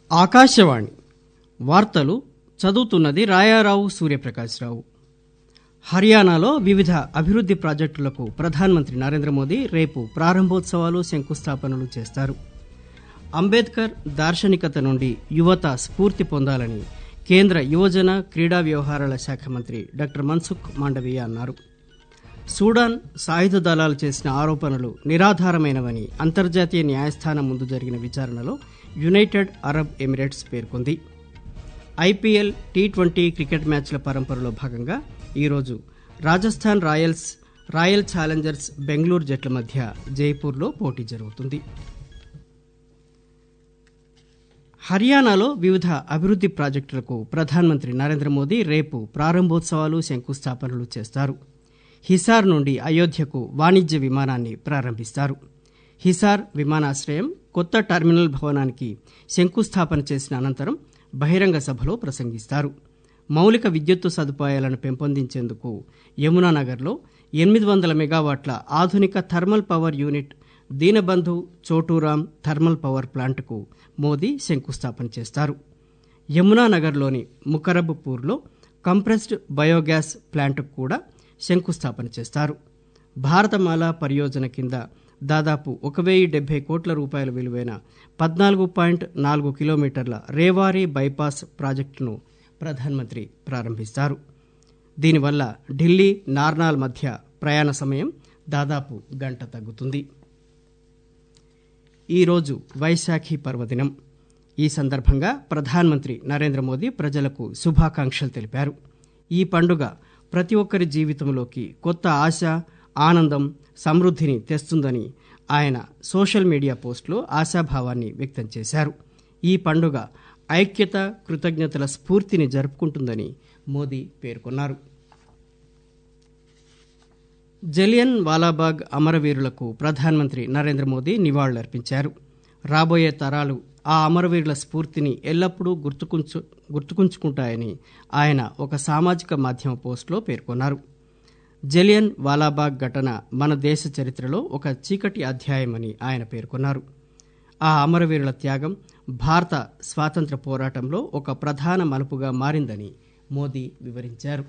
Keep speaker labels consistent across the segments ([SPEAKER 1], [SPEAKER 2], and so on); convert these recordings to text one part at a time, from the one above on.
[SPEAKER 1] ఆకాశవాణి వార్తలు చదువుతున్నది రాయారావు సూర్యప్రకాశ్రావు హర్యానాలో వివిధ అభివృద్ది ప్రాజెక్టులకు ప్రధానమంత్రి నరేంద్ర మోదీ రేపు ప్రారంభోత్సవాలు శంకుస్థాపనలు చేస్తారు అంబేద్కర్ దార్శనికత నుండి యువత స్ఫూర్తి పొందాలని కేంద్ర యువజన క్రీడా వ్యవహారాల శాఖ మంత్రి డాక్టర్ మన్సుఖ్ మాండవీయ అన్నారు సూడాన్ సాయుధ దళాలు చేసిన ఆరోపణలు నిరాధారమైనవని అంతర్జాతీయ న్యాయస్థానం ముందు జరిగిన విచారణలో యునైటెడ్ అరబ్ ఎమిరేట్స్ పేర్కొంది ఐపీఎల్ టీ ట్వంటీ క్రికెట్ మ్యాచ్ల పరంపరలో భాగంగా ఈరోజు Rajasthan Royals Royal Challengers Bengaluru జట్ల మధ్య జైపూర్లో పోటీ జరుగుతుంది హర్యానాలో వివిధ అభివృద్ది ప్రాజెక్టులకు ప్రధానమంత్రి నరేంద్ర మోదీ రేపు ప్రారంభోత్సవాలు శంకుస్థాపనలు చేస్తారు హిసార్ నుండి అయోధ్యకు వాణిజ్య విమానాన్ని ప్రారంభిస్తారు హిసార్ విమానాశ్రయం కొత్త టెర్మినల్ భవనానికి శంకుస్థాపన చేసిన అనంతరం బహిరంగ సభలో ప్రసంగిస్తారు మౌలిక విద్యుత్తు సదుపాయాలను పెంపొందించేందుకు యమునానగర్లో ఎనిమిది వందల మెగావాట్ల ఆధునిక thermal power unit Deenbandhu Chhoturam thermal power ప్లాంట్కు మోదీ శంకుస్థాపన చేస్తారు యమునానగర్లోని ముకరబ్పూర్లో కంప్రెస్డ్ బయోగ్యాస్ ప్లాంట్కు కూడా శంకుస్థాపన చేస్తారు భారతమాల పరియోజన కింద దాదాపు ఒక వెయ్యి డెబ్బై కోట్ల రూపాయల విలువైన పద్నాలుగు పాయింట్ నాలుగు కిలోమీటర్ల రేవారీ బైపాస్ ప్రాజెక్టును ప్రధానమంత్రి ప్రారంభిస్తారు దీనివల్ల ఢిల్లీ నార్నాల్ మధ్య ప్రయాణ సమయం దాదాపు గంట తగ్గుతుంది ఈరోజు వైశాఖి పర్వదినం ఈ సందర్భంగా ప్రధానమంత్రి నరేంద్ర మోదీ ప్రజలకు శుభాకాంక్షలు తెలిపారు ఈ పండుగ ప్రతి ఒక్కరి జీవితంలోకి కొత్త ఆశ ఆనందం సమృద్ధిని తెస్తుందని ఆయన సోషల్ మీడియా పోస్టులో ఆశాభావాన్ని వ్యక్తం చేశారు ఈ పండుగ ఐక్యత కృతజ్ఞతల స్ఫూర్తిని జరుపుకుంటుందని మోదీ పేర్కొన్నారు జలియన్ వాలాబాగ్ అమరవీరులకు ప్రధానమంత్రి నరేంద్ర మోదీ నివాళులర్పించారు రాబోయే తరాలు ఆ అమరవీరుల స్ఫూర్తిని ఎల్లప్పుడూ గుర్తుకుంచు గుర్తుకుంచుకుంటాయని ఆయన ఒక సామాజిక మాధ్యమ పోస్టులో పేర్కొన్నారు జలియన్ వాలాబాగ్ ఘటన మన దేశ చరిత్రలో ఒక చీకటి అధ్యాయమని ఆయన పేర్కొన్నారు ఆ అమరవీరుల త్యాగం భారత స్వాతంత్ర పోరాటంలో ఒక ప్రధాన మలుపుగా మారిందని మోదీ వివరించారు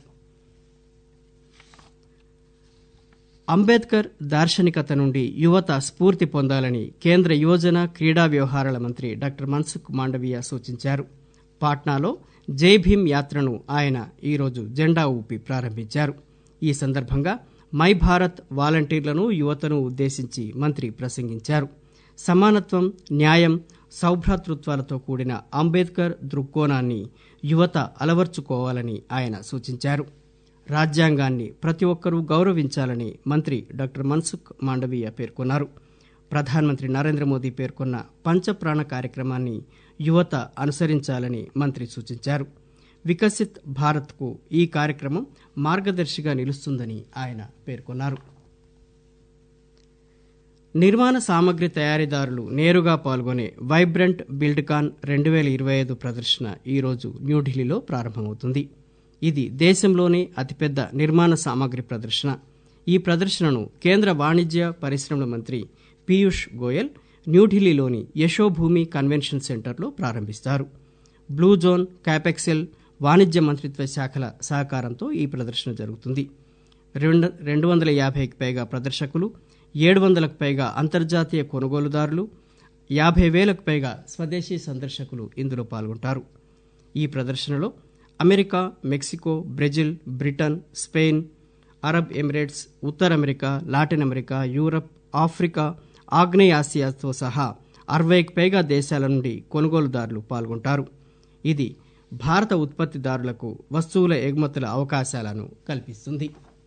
[SPEAKER 1] అంబేద్కర్ దార్శనికత నుండి యువత స్ఫూర్తి పొందాలని కేంద్ర యువజన క్రీడా వ్యవహారాల మంత్రి డాక్టర్ మన్సుఖ్ మాండవీయ సూచించారు పాట్నాలో జై భీమ్ యాత్రను ఆయన ఈరోజు జెండా ఊపి ప్రారంభించారు ఈ సందర్భంగా మై భారత్ వాలంటీర్లను యువతను ఉద్దేశించి మంత్రి ప్రసంగించారు సమానత్వం న్యాయం సౌభ్రాతృత్వాలతో కూడిన అంబేద్కర్ దృక్కోణాన్ని యువత అలవర్చుకోవాలని ఆయన సూచించారు రాజ్యాంగాన్ని ప్రతి ఒక్కరూ గౌరవించాలని మంత్రి డాక్టర్ మన్సుఖ్ మాండవీయ పేర్కొన్నారు ప్రధానమంత్రి నరేంద్ర మోదీ పేర్కొన్న పంచప్రాణ కార్యక్రమాన్ని యువత అనుసరించాలని మంత్రి సూచించారు వికసిత్ భారత్కు ఈ కార్యక్రమం మార్గదర్శిగా నిలుస్తుందని ఆయన పేర్కొన్నారు నిర్మాణ సామగ్రి తయారీదారులు నేరుగా పాల్గొనే వైబ్రెంట్ బిల్డ్కాన్ రెండు వేల ఇరవై ఐదు ప్రదర్శన ఈరోజు న్యూఢిల్లీలో ప్రారంభమవుతుంది ఇది దేశంలోనే అతిపెద్ద నిర్మాణ సామగ్రి ప్రదర్శన ఈ ప్రదర్శనను కేంద్ర వాణిజ్య పరిశ్రమల మంత్రి పీయూష్ గోయల్ న్యూఢిల్లీలోని యశోభూమి కన్వెన్షన్ సెంటర్లో ప్రారంభిస్తారు బ్లూ జోన్ క్యాపెక్సెల్ వాణిజ్య మంత్రిత్వ శాఖల సహకారంతో ఈ ప్రదర్శన జరుగుతుంది రెండు రెండు వందల యాభైకి పైగా ప్రదర్శకులు ఏడు వందలకు పైగా అంతర్జాతీయ కొనుగోలుదారులు యాభై వేలకు పైగా స్వదేశీ సందర్శకులు ఇందులో పాల్గొంటారు ఈ ప్రదర్శనలో America Mexico Brazil Britain Spain Arab Emirates ఉత్తర America Latin America Europe Africa ఆగ్నేయ ఆసియాతో సహా అరవైకి పైగా దేశాల నుండి కొనుగోలుదారులు పాల్గొంటారు ఇది భారత ఉత్పత్తిదారులకు వస్తువుల ఎగుమతుల అవకాశాలను కల్పిస్తుంది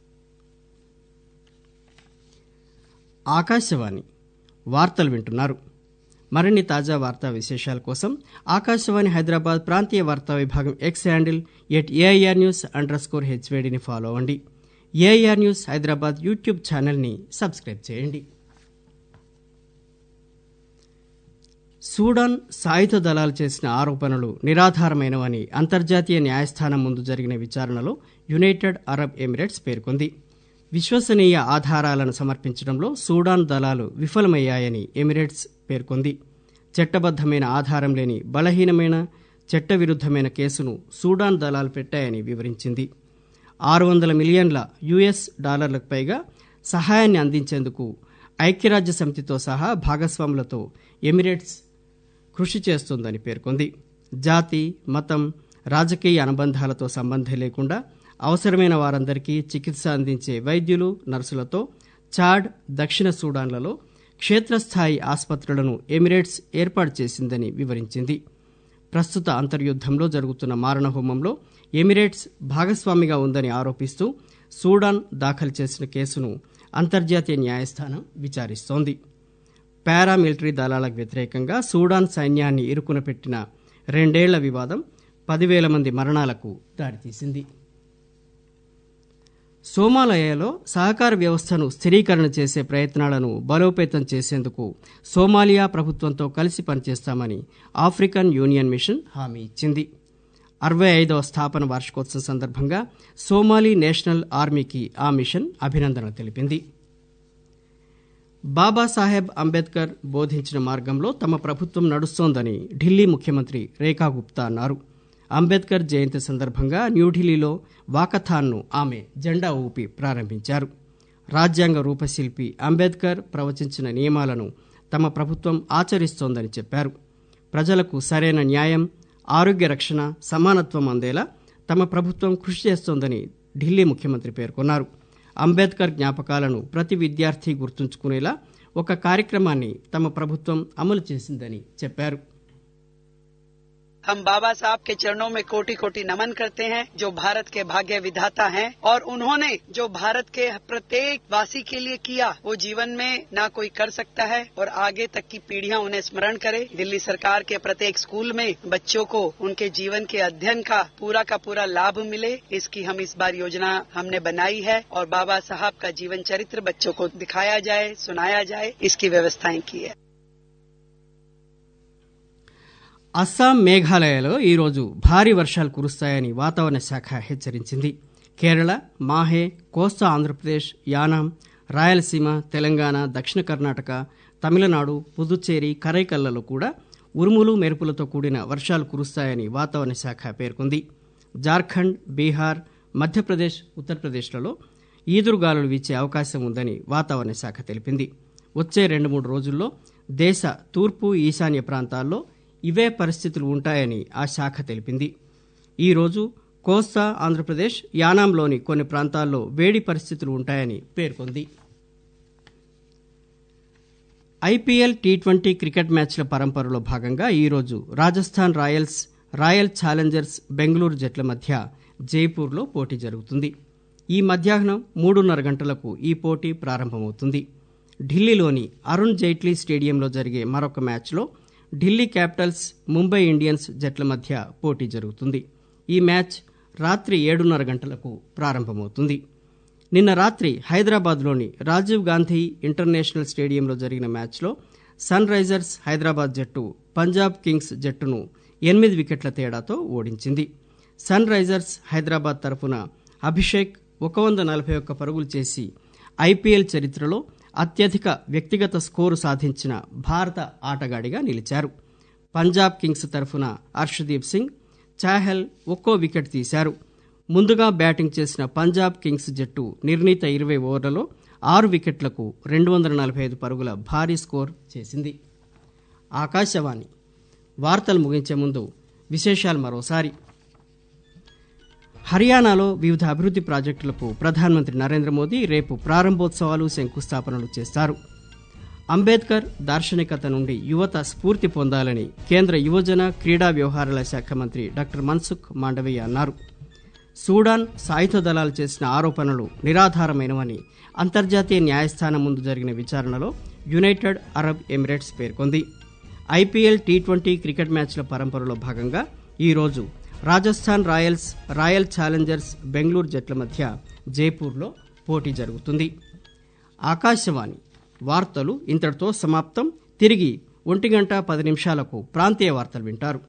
[SPEAKER 1] ఆకాశవాణి వార్తలు వింటున్నారు మరిన్ని తాజా వార్తా విశేషాల కోసం ఆకాశవాణి హైదరాబాద్ ప్రాంతీయ వార్తా విభాగం X handle at AIR news under score హెచ్వేడిని ఫాలో అవ్వండి ఏఐఆర్ న్యూస్ హైదరాబాద్ యూట్యూబ్ ఛానల్ని సబ్స్క్రైబ్ చేయండి సూడాన్ సాయుధ దళాలు చేసిన ఆరోపణలు నిరాధారమైనవని అంతర్జాతీయ న్యాయస్థానం ముందు జరిగిన విచారణలో యునైటెడ్ అరబ్ ఎమిరేట్స్ పేర్కొంది విశ్వసనీయ ఆధారాలను సమర్పించడంలో సూడాన్ దళాలు విఫలమయ్యాయని ఎమిరేట్స్ పేర్కొంది చట్టబద్దమైన ఆధారం లేని బలహీనమైన చట్టవిరుద్దమైన కేసును సూడాన్ దళాలు పెట్టాయని వివరించింది ఆరు వందల మిలియన్ల యుఎస్ డాలర్లకు పైగా సహాయాన్ని అందించేందుకు ఐక్యరాజ్య సమితితో సహా భాగస్వాములతో ఎమిరేట్స్ కృషి చేస్తోందని పేర్కొంది జాతి మతం రాజకీయ అనుబంధాలతో సంబంధం లేకుండా అవసరమైన వారందరికీ చికిత్స అందించే వైద్యులు నర్సులతో చాడ్ దక్షిణ సూడాన్లలో క్షేత్రస్థాయి ఆసుపత్రులను ఎమిరేట్స్ ఏర్పాటు చేసిందని వివరించింది ప్రస్తుత అంతర్యుద్ధంలో జరుగుతున్న మారణహోమంలో ఎమిరేట్స్ భాగస్వామిగా ఉందని ఆరోపిస్తూ సూడాన్ దాఖలు చేసిన కేసును అంతర్జాతీయ న్యాయస్థానం విచారిస్తోంది పారామిలిటరీ దళాలకు వ్యతిరేకంగా సూడాన్ సైన్యాన్ని ఇరుకున పెట్టిన రెండేళ్ల వివాదం పదివేల మంది మరణాలకు దారితీసింది సోమాలయాలో సహకార వ్యవస్థను స్థిరీకరణ చేసే ప్రయత్నాలను బలోపేతం చేసేందుకు సోమాలియా ప్రభుత్వంతో కలిసి పనిచేస్తామని ఆఫ్రికన్ యూనియన్ మిషన్ హామీ ఇచ్చింది అరవై ఐదవ స్థాపన వార్షికోత్సవం సందర్భంగా సోమాలి నేషనల్ ఆర్మీకి ఆ మిషన్ అభినందనలు తెలిపింది బాబాసాహెబ్ అంబేద్కర్ బోధించిన మార్గంలో తమ ప్రభుత్వం నడుస్తోందని ఢిల్లీ ముఖ్యమంత్రి రేఖా గుప్తా అన్నారు అంబేద్కర్ జయంతి సందర్భంగా న్యూఢిల్లీలో వాకథాన్ను ఆమె జెండా ఊపి ప్రారంభించారు రాజ్యాంగ రూపశిల్పి అంబేద్కర్ ప్రవచించిన నియమాలను తమ ప్రభుత్వం ఆచరిస్తోందని చెప్పారు ప్రజలకు సరైన న్యాయం ఆరోగ్య రక్షణ సమానత్వం అందేలా తమ ప్రభుత్వం కృషి చేస్తోందని ఢిల్లీ ముఖ్యమంత్రి పేర్కొన్నారు అంబేద్కర్ జ్ఞాపకాలను ప్రతి విద్యార్థి గుర్తుంచుకునేలా ఒక కార్యక్రమాన్ని తమ ప్రభుత్వం అమలు చేసిందని చెప్పారు
[SPEAKER 2] हम बाबा साहब के चरणों में कोटि कोटि नमन करते हैं जो भारत के भाग्य विधाता हैं और उन्होंने जो भारत के प्रत्येक वासी के लिए किया वो जीवन में ना कोई कर सकता है और आगे तक की पीढ़ियां उन्हें स्मरण करे दिल्ली सरकार के प्रत्येक स्कूल में बच्चों को उनके जीवन के अध्ययन का पूरा का पूरा लाभ मिले इसकी हम इस बार योजना हमने बनाई है और बाबा साहब का जीवन चरित्र बच्चों को दिखाया जाए सुनाया जाए इसकी व्यवस्थाएं की है
[SPEAKER 1] అస్సాం మేఘాలయలో ఈరోజు భారీ వర్షాలు కురుస్తాయని వాతావరణ శాఖ హెచ్చరించింది కేరళ మాహే కోస్తా ఆంధ్రప్రదేశ్ యానాం రాయలసీమ తెలంగాణ దక్షిణ కర్ణాటక తమిళనాడు పుదుచ్చేరి కరైకల్లలో కూడా ఉరుములు మెరుపులతో కూడిన వర్షాలు కురుస్తాయని వాతావరణ శాఖ పేర్కొంది జార్ఖండ్ బీహార్ మధ్యప్రదేశ్ ఉత్తరప్రదేశ్లలో ఈదురుగాలులు వీచే అవకాశం ఉందని వాతావరణ శాఖ తెలిపింది వచ్చే రెండు మూడు రోజుల్లో దేశ తూర్పు ఈశాన్య ప్రాంతాల్లో ఇవే పరిస్థితులు ఉంటాయని ఆ శాఖ తెలిపింది ఈరోజు కోస్తా ఆంధ్రప్రదేశ్ యానాంలోని కొన్ని ప్రాంతాల్లో వేడి పరిస్థితులు ఉంటాయని పేర్కొంది ఐపీఎల్ టీ ట్వంటీ క్రికెట్ మ్యాచ్ల పరంపరలో భాగంగా ఈరోజు Rajasthan Royals Royal Challengers Bengaluru జట్ల మధ్య జైపూర్లో పోటీ జరుగుతుంది ఈ మధ్యాహ్నం మూడున్నర గంటలకు ఈ పోటీ ప్రారంభమవుతుంది ఢిల్లీలోని అరుణ్ జైట్లీ స్టేడియంలో జరిగే మరొక మ్యాచ్లో ఢిల్లీ క్యాపిటల్స్ ముంబై ఇండియన్స్ జట్ల మధ్య పోటీ జరుగుతుంది ఈ మ్యాచ్ రాత్రి ఏడున్నర గంటలకు ప్రారంభమవుతుంది నిన్న రాత్రి హైదరాబాద్లోని రాజీవ్ గాంధీ ఇంటర్నేషనల్ స్టేడియంలో జరిగిన మ్యాచ్లో సన్ రైజర్స్ హైదరాబాద్ జట్టు పంజాబ్ కింగ్స్ జట్టును ఎనిమిది వికెట్ల తేడాతో ఓడించింది సన్ రైజర్స్ హైదరాబాద్ తరఫున అభిషేక్ ఒక వంద నలభై ఒక్క పరుగులు చేసి ఐపీఎల్ చరిత్రలో అత్యధిక వ్యక్తిగత స్కోరు సాధించిన భారత ఆటగాడిగా నిలిచారు పంజాబ్ కింగ్స్ తరఫున హర్షదీప్ సింగ్ చాహెల్ ఒక్కో వికెట్ తీశారు ముందుగా బ్యాటింగ్ చేసిన పంజాబ్ కింగ్స్ జట్టు నిర్ణీత ఇరవై ఓవర్లలో ఆరు వికెట్లకు రెండు వందల నలభై ఐదు పరుగుల భారీ స్కోర్ చేసింది ఆకాశవాణి వార్తలు ముగించే ముందు విశేషాలు మరోసారి హర్యానాలో వివిధ అభివృద్ది ప్రాజెక్టులకు ప్రధానమంత్రి నరేంద్ర మోదీ రేపు ప్రారంభోత్సవాలు శంకుస్థాపనలు చేస్తారు అంబేద్కర్ దార్శనికత నుండి యువత స్ఫూర్తి పొందాలని కేంద్ర యువజన క్రీడా వ్యవహారాల శాఖ మంత్రి డాక్టర్ మన్సుఖ్ మాండవీయ అన్నారు సూడాన్ సాయుధ దళాలు చేసిన ఆరోపణలు నిరాధారమైనవని అంతర్జాతీయ న్యాయస్థానం ముందు జరిగిన విచారణలో యునైటెడ్ అరబ్ ఎమిరేట్స్ పేర్కొంది ఐపీఎల్ టీ ట్వంటీ క్రికెట్ మ్యాచ్ల పరంపరలో భాగంగా ఈరోజు Rajasthan Royals Royal Challengers Bengaluru జట్ల మధ్య జైపూర్లో పోటీ జరుగుతుంది ఆకాశవాణి వార్తలు ఇంతటితో సమాప్తం తిరిగి ఒంటి గంట పది నిమిషాలకు ప్రాంతీయ వార్తలు వింటారు